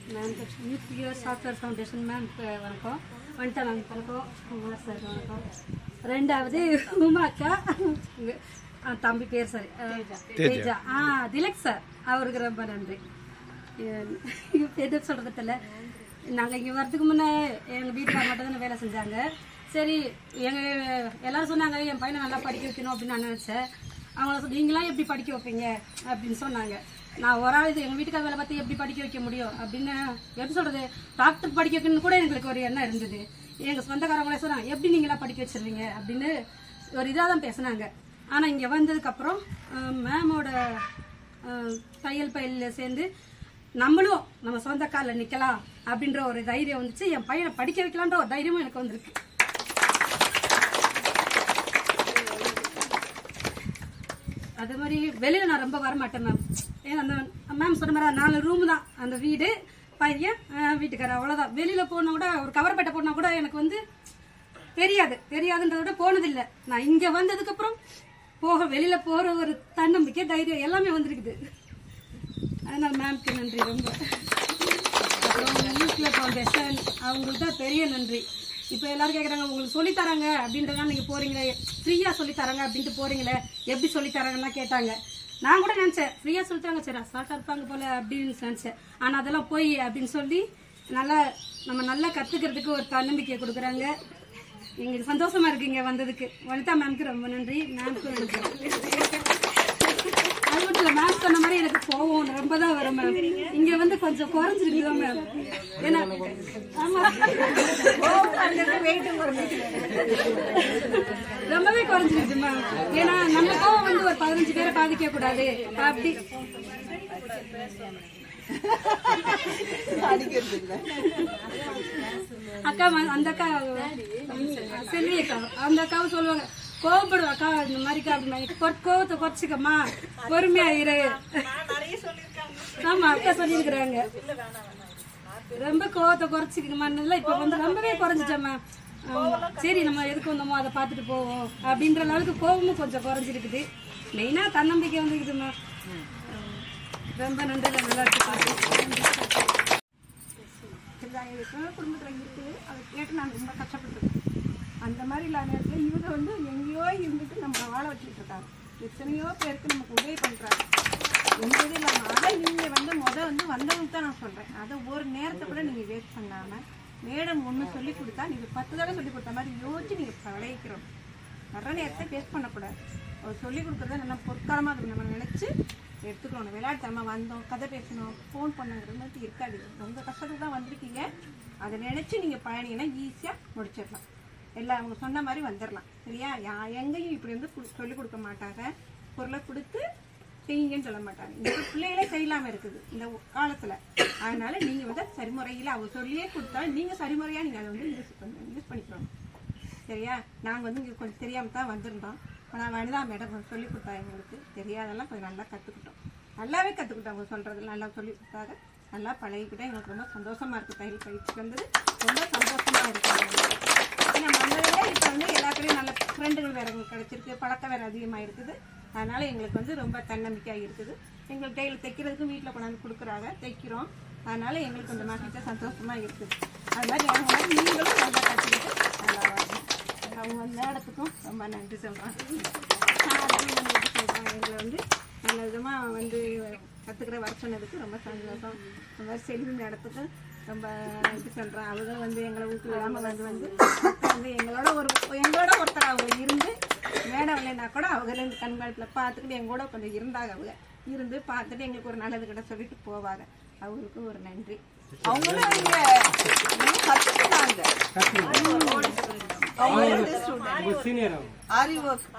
Ma'am youth year software foundation ma'am வணக்கம் Vanitha ma'am வணக்கம் Uma sir வணக்கம் ரெண்டாவது உமா அக்கா ஆ, தம்பி பேர் சாரி தேஜா ஆ திலக் சார் அவருக்கு ரொம்ப நன்றி இப்போ எது சொல்கிறது தெரியல நாங்கள் இங்கே வரதுக்கு முன்னே எங்கள் வீட்டுக்கார மட்டும் தானே வேலை செஞ்சாங்க சரி எங்கள் எல்லாரும் சொன்னாங்க என் பையனை நல்லா படிக்க வைக்கணும் அப்படின்னு நான் நினச்சேன் அவங்கள சொல் நீங்களாம் எப்படி படிக்க வைப்பீங்க அப்படின்னு சொன்னாங்க நான் ஒரு ஆள் இது எங்கள் வீட்டுக்கார வேலை பார்த்து எப்படி படிக்க வைக்க முடியும் அப்படின்னு எப்படி சொல்கிறது டாக்டர் படிக்க வைக்கணும்னு கூட எங்களுக்கு ஒரு எண்ணம் இருந்தது எங்கள் சொந்தக்காரங்களே சொன்னாங்க எப்படி நீங்களாம் படிக்க வச்சிருவீங்க அப்படின்னு ஒரு இதாக தான் பேசுனாங்க ஆனால் இங்கே வந்ததுக்கப்புறம் மேமோட தையல் பயிலில் சேர்ந்து நம்மளும் நம்ம சொந்த காலில் நிற்கலாம் அப்படின்ற ஒரு தைரியம் வந்துச்சு என் பையனை படிக்க வைக்கலான்ற ஒரு தைரியமும் எனக்கு வந்திருக்கு அதே மாதிரி வெளியில நான் ரொம்ப வரமாட்டேன் மேம் ஏன்னா அந்த மேம் சொன்ன மாதிரி நாலு ரூம் தான் அந்த வீடு பையன் அஹ், வீட்டுக்காரர் அவ்வளோதான் வெளியில போனா கூட ஒரு கவர் பெட்டை போனா கூட எனக்கு வந்து தெரியாது தெரியாதுன்றத விட போனதில்லை நான் இங்க வந்ததுக்கு அப்புறம் போக வெளியில போற ஒரு தன்னம்பிக்கை தைரியம் எல்லாமே வந்திருக்குது அதனால மேம்க்கு நன்றி ரொம்ப அப்புறம் யூஸ்ல ஃபவுண்டேஷன் அவங்களுக்கு தான் பெரிய நன்றி இப்போ எல்லாரும் கேட்குறாங்க உங்களுக்கு சொல்லித் தராங்க அப்படின்றதுனால நீங்கள் போறீங்களே ஃப்ரீயாக சொல்லித் தராங்க அப்படின்ட்டு போறீங்களே எப்படி சொல்லித் தராங்கன்னா கேட்டாங்க நான் கூட நினச்சேன் ஃப்ரீயாக சொல்லித்தாங்க சரி அசால்ட்டாக இருப்பாங்க போல அப்படின்னு நினச்சேன் ஆனால் அதெல்லாம் போய் அப்படின்னு சொல்லி நல்லா நம்ம நல்லா கற்றுக்கிறதுக்கு ஒரு தன்னம்பிக்கையை கொடுக்குறாங்க எங்களுக்கு சந்தோஷமா இருக்கு இங்க வந்ததுக்கு வனிதா மேம்க்கு ரொம்ப நன்றி மேம்க்கு நன்றி அது மட்டும் இல்ல மேம் சொன்ன மாதிரி எனக்கு கோவம் ரொம்ப தான் வரும் மேம் இங்க வந்து கொஞ்சம் குறைஞ்சிருக்கு மேம் ஏன்னா ஆமா ரொம்பவே குறைஞ்சிருக்கு மேம் ஏன்னா நம்ம கோவம் வந்து ஒரு பதினஞ்சு பேரை பாதிக்க கூடாது அப்படி அக்கா ம- அந்த அக்கா செல்வி அக்கா அந்த அக்காவும் சொல்லுவாங்க கோவப்படுவா அக்கா இந்த மாதிரிக்கா அப்படின்னு கொ- கோவத்தை குறைச்சிக்கம்மா பொறுமையா இரு ஆமா அக்கா சொல்லியிருக்கிறாங்க ரொம்ப கோவத்தை குறைச்சிக்கணுமான்னு இப்ப வந்து ரொம்பவே குறைஞ்சிட்டேம்மா ஆமா. சரி நம்ம எதுக்கு வந்தோமோ அதை பார்த்துட்டு போவோம் அப்படின்ற அளவுக்கு கோவமும் கொஞ்சம் குறைஞ்சிருக்குது மெயினா தன்னம்பிக்கை வந்துருக்குதும்மா ரொம்ப நன்றி நல்லா இருக்கு எத்தனையோ குடும்பத்தில் இருக்குது அதை கேட்டு நான் ரொம்ப கஷ்டப்பட்டுருக்கேன் அந்த மாதிரி இல்லாத நேரத்தில் இவங்க வந்து எங்கேயோ இருந்துட்டு நம்மளை வாழ வச்சுட்டு இருக்காங்க எத்தனையோ பேருக்கு நமக்கு உதவி பண்ணுறாங்க எந்த இது இல்லாமல் அதை நீங்கள் வந்து முத வந்து வந்தவங்க தான் நான் சொல்கிறேன் அதை ஒரு நேரத்தை கூட நீங்கள் வேஸ்ட் பண்ணாமல் மேடம் ஒன்று சொல்லி கொடுத்தா நீங்கள் பத்து தடவை சொல்லி கொடுத்த மாதிரி யோசிச்சு நீங்கள் பழகிக்கிறோம் வர்ற நேரத்தை வேஸ்ட் பண்ணக்கூடாது அவர் சொல்லி கொடுக்குறத நல்லா பொற்காலமாக இருக்கு நம்ம நினச்சி எடுத்துக்கணும் விளையாட்டுத்தனமாக வந்தோம் கதை பேசணும் ஃபோன் பண்ணுங்கிறது மாதிரி இருக்காது ரொம்ப கஷ்டத்துக்கு தான் வந்திருக்கீங்க அதை நினச்சி நீங்கள் பழனிங்கன்னா ஈஸியாக முடிச்சிடலாம் எல்லாம் அவங்க சொன்ன மாதிரி வந்துடலாம் சரியா யா எங்கேயும் இப்படி வந்து கு- சொல்லிக் கொடுக்க மாட்டாங்க பொருளை கொடுத்து செய்யுங்கன்னு சொல்ல மாட்டாங்க இந்த பிள்ளைகளே செய்யலாம இருக்குது இந்த காலத்துல அதனால நீங்க வந்து சரிமுறையில் அவங்க சொல்லியே கொடுத்தா நீங்க சரிமுறையா நீங்க அதை வந்து யூஸ் பண்ணி யூஸ் பண்ணிக்கணும் சரியா நாங்க வந்து இங்க கொஞ்சம் தெரியாம தான் வந்திருந்தோம் ஆனால் வனிதா மேடம் கொஞ்சம் சொல்லி கொடுத்தா எங்களுக்கு தெரியாதெல்லாம் கொஞ்சம் நல்லா கற்றுக்கிட்டோம் நல்லாவே கற்றுக்கிட்டோம் அவங்க சொல்றது நல்லா சொல்லி கொடுத்தாங்க நல்லா பழகிக்கிட்டோம் எங்களுக்கு ரொம்ப சந்தோஷமா இருக்கு தையல் பயிற்சி வந்தது ரொம்ப சந்தோஷமா இருக்கு நம்ம வந்ததுல இப்போ வந்து எல்லாத்துலேயும் நல்ல ஃப்ரெண்டுகள் வேற எங்களுக்கு கிடைச்சிருக்கு பழக்கம் வேற அதிகமாக இருக்குது அதனால எங்களுக்கு வந்து ரொம்ப தன்னம்பிக்கையாக இருக்குது எங்களுக்கு தையல் தைக்கிறதுக்கு வீட்டில் கொண்டாந்து கொடுக்குறாங்க தைக்கிறோம் அதனால எங்களுக்கு கொஞ்சம் மகிழ்ச்சியாக சந்தோஷமா இருக்குது அது மாதிரி அவங்க மாதிரி நீங்களும் நல்லா கற்றுக்கிட்டு நல்லா வரணும் அவங்க அந்த இடத்துக்கும் ரொம்ப நன்றி சொல்கிறேன் சொல்கிறேன் எங்களை வந்து நல்ல விதமாக வந்து கற்றுக்கிற வர சொன்னதுக்கு ரொம்ப சந்தோஷம் இந்த மாதிரி செல்வி இடத்துக்கு ரொம்ப இது சொல்கிறேன் அவங்க வந்து எங்களை வீட்டு விடாமல் வந்து வந்து வந்து எங்களோட ஒரு எங்களோட ஒருத்தர் அவங்க இருந்து மேடம் இல்லைன்னா கூட அவங்க இருந்து கண்காணிப்பில் பார்த்துக்கிட்டு எங்களோட கொஞ்சம் இருந்தாங்க அவங்க இருந்து பார்த்துட்டு எங்களுக்கு ஒரு நல்லது கிட்ட சொல்லிட்டு போவாங்க அவங்களுக்கு ஒரு நன்றி அவங்களும் இங்க கத்துக்கிட்டாங்க ஆரி ஒர்க்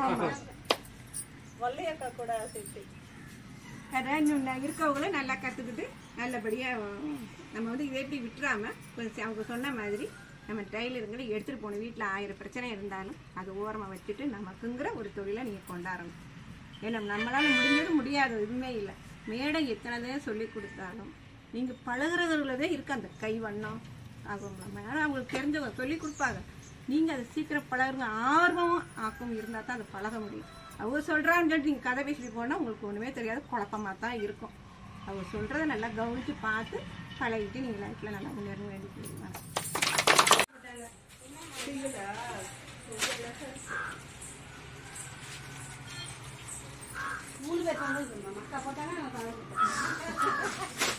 அதான் இன்னும் ந- இருக்கவங்கள நல்லா கற்றுக்கிட்டு நல்லபடியாக நம்ம வந்து இதை எப்படி விட்டுறாம கொஞ்சம் அவங்க சொன்ன மாதிரி நம்ம டைலருங்களை எடுத்துகிட்டு போகணும் வீட்டில் ஆயிரம் பிரச்சனை இருந்தாலும் அது ஓரமாக வச்சுட்டு நமக்குங்கிற ஒரு தொழிலை நீங்கள் கொண்டாடணும் ஏன்னா நம்மளால் முடிஞ்சது முடியாது எதுவுமே இல்லை மேடம் எத்தனை தான் சொல்லி கொடுத்தாலும் நீங்கள் பழகுறதுலதே இருக்கு அந்த கை வண்ணம் அவங்க மேடம் அவங்களுக்கு தெரிஞ்சவங்க சொல்லி கொடுப்பாங்க நீங்கள் அதை சீக்கிரம் பழகுங்க ஆர்வமும் ஆக்கம் இருந்தால் தான் அதை பழக முடியும் அவங்க சொல்கிறான்னு சொல்லிட்டு நீங்கள் கதை பேசிட்டு போனால் உங்களுக்கு ஒன்றுமே தெரியாது குழப்பமாக தான் இருக்கும் அவங்க சொல்கிறத நல்லா கவனித்து பார்த்து பழகிட்டு நீங்கள் லைஃப்பில் நல்லா முன்னேறணும் வேண்டிக்கிறீங்க மூணு பேர் வந்து மக்கா போட்டாங்க